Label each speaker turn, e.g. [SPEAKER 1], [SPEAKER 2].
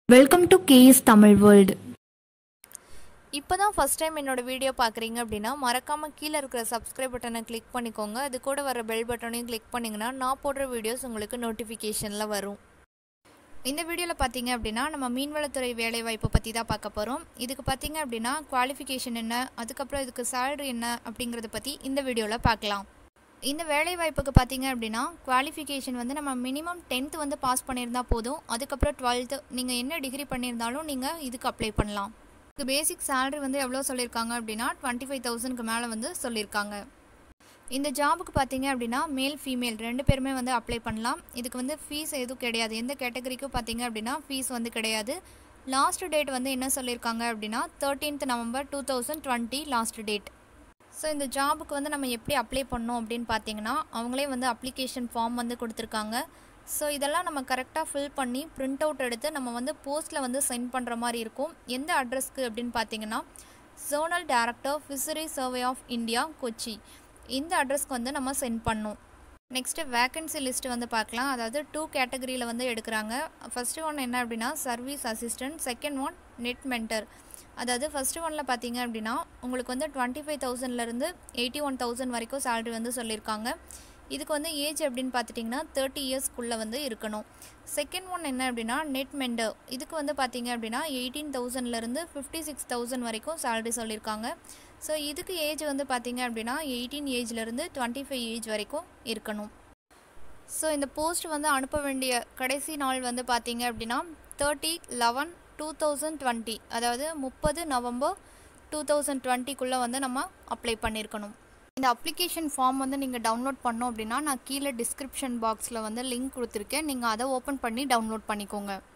[SPEAKER 1] welcome to KS Tamil world
[SPEAKER 2] இப்போ தான் first time என்னோட வீடியோ பார்க்குறீங்க அப்படின்னா மறக்காமல் கீழே இருக்கிற சப்ஸ்கிரைப் பட்டனை கிளிக் பண்ணிக்கோங்க அது கூட வர பெல் பட்டனையும் கிளிக் பண்ணிங்கன்னா நான் போடுற வீடியோஸ் உங்களுக்கு நோட்டிஃபிகேஷனில் வரும் இந்த வீடியோவில் பார்த்தீங்க அப்படின்னா நம்ம மீன்வளத்துறை வேலைவாய்ப்பை பற்றி தான் பார்க்க போகிறோம் இதுக்கு பார்த்தீங்க அப்படின்னா குவாலிஃபிகேஷன் என்ன அதுக்கப்புறம் இதுக்கு சேலரி என்ன அப்படிங்கிறத பற்றி இந்த வீடியோவில் பார்க்கலாம் இந்த வேலைவாய்ப்புக்கு பார்த்தீங்க அப்படின்னா குவாலிஃபிகேஷன் வந்து நம்ம மினிமம் டென்த்து வந்து பாஸ் பண்ணியிருந்தால் போதும் அதுக்கப்புறம் டுவெல்த்து நீங்கள் என்ன டிகிரி பண்ணியிருந்தாலும் நீங்கள் இதுக்கு அப்ளை பண்ணலாம் இதுக்கு பேசிக் salary வந்து எவ்வளோ சொல்லியிருக்காங்க அப்படின்னா டுவெண்ட்டி ஃபைவ் தௌசண்ட்க்கு மேலே வந்து சொல்லியிருக்காங்க இந்த ஜாபுக்கு பார்த்தீங்க அப்படின்னா மேல் ஃபீமேல் ரெண்டு பேருமே வந்து அப்ளை பண்ணலாம் இதுக்கு வந்து ஃபீஸ் எதுவும் கிடையாது எந்த கேட்டகரிக்கும் பார்த்தீங்க அப்படின்னா ஃபீஸ் வந்து கிடையாது லாஸ்ட் டேட் வந்து என்ன சொல்லியிருக்காங்க அப்படின்னா thirteenth November two thousand twenty last date so இந்த ஜாபுக்கு வந்து நம்ம எப்படி அப்ளை பண்ணோம் அப்படின்னு பார்த்தீங்கன்னா அவங்களே வந்து அப்ளிகேஷன் ஃபார்ம் வந்து கொடுத்துருக்காங்க ஸோ இதெல்லாம் நம்ம கரெக்டாக ஃபில் பண்ணி பிரிண்ட் அவுட் எடுத்து நம்ம வந்து போஸ்ட்டில் வந்து சென்ட் பண்ணுற மாதிரி இருக்கும் எந்த அட்ரஸ்க்கு அப்படின்னு பார்த்தீங்கன்னா zonal director fishery survey of India Kochi இந்த அட்ரஸ்க்கு வந்து நம்ம சென்ட் பண்ணோம் நெக்ஸ்ட்டு வேக்கன்சி லிஸ்ட் வந்து பார்க்கலாம் அதாவது டூ கேட்டகரியில் வந்து எடுக்கிறாங்க ஃபஸ்ட்டு ஒன் என்ன அப்படின்னா service assistant second one net mentor அதாவது ஃபஸ்ட்டு ஒனில் பார்த்தீங்க அப்படின்னா உங்களுக்கு வந்து டுவெண்ட்டி ஃபைவ் தௌசண்ட்லேருந்து எயிட்டி ஒன் தௌசண்ட் வரைக்கும் சேலரி வந்து சொல்லியிருக்காங்க இதுக்கு வந்து ஏஜ் அப்படின்னு பார்த்துட்டிங்கன்னா தேர்ட்டி இயர்ஸ்க்குள்ளே வந்து இருக்கணும் செகண்ட் ஒன் என்ன அப்படின்னா நெட் மெண்டர் இதுக்கு வந்து பார்த்தீங்க அப்படின்னா எயிட்டீன் தௌசண்ட்லேருந்து ஃபிஃப்டி சிக்ஸ் தௌசண்ட் வரைக்கும் சேலரி சொல்லியிருக்காங்க ஸோ இதுக்கு ஏஜ் வந்து பார்த்தீங்க அப்படின்னா எயிட்டீன் ஏஜ்லேருந்து டுவெண்ட்டி ஃபைவ் ஏஜ் வரைக்கும் இருக்கணும் ஸோ இந்த போஸ்ட் வந்து அனுப்ப வேண்டிய கடைசி நாள் வந்து பார்த்தீங்க அப்படின்னா thirty eleven two thousand twenty அதாவது முப்பது நவம்பர் டூ தௌசண்ட் டுவெண்ட்டிக்குள்ளே வந்து நம்ம அப்ளை பண்ணியிருக்கணும் இந்த அப்ளிகேஷன் ஃபார்ம் வந்து நீங்கள் டவுன்லோட் பண்ணோம் அப்படின்னா நான் கீழே டிஸ்கிரிப்ஷன் பாக்ஸில் வந்து லிங்க் கொடுத்துருக்கேன் நீங்கள் அதை ஓப்பன் பண்ணி டவுன்லோட் பண்ணிக்கோங்க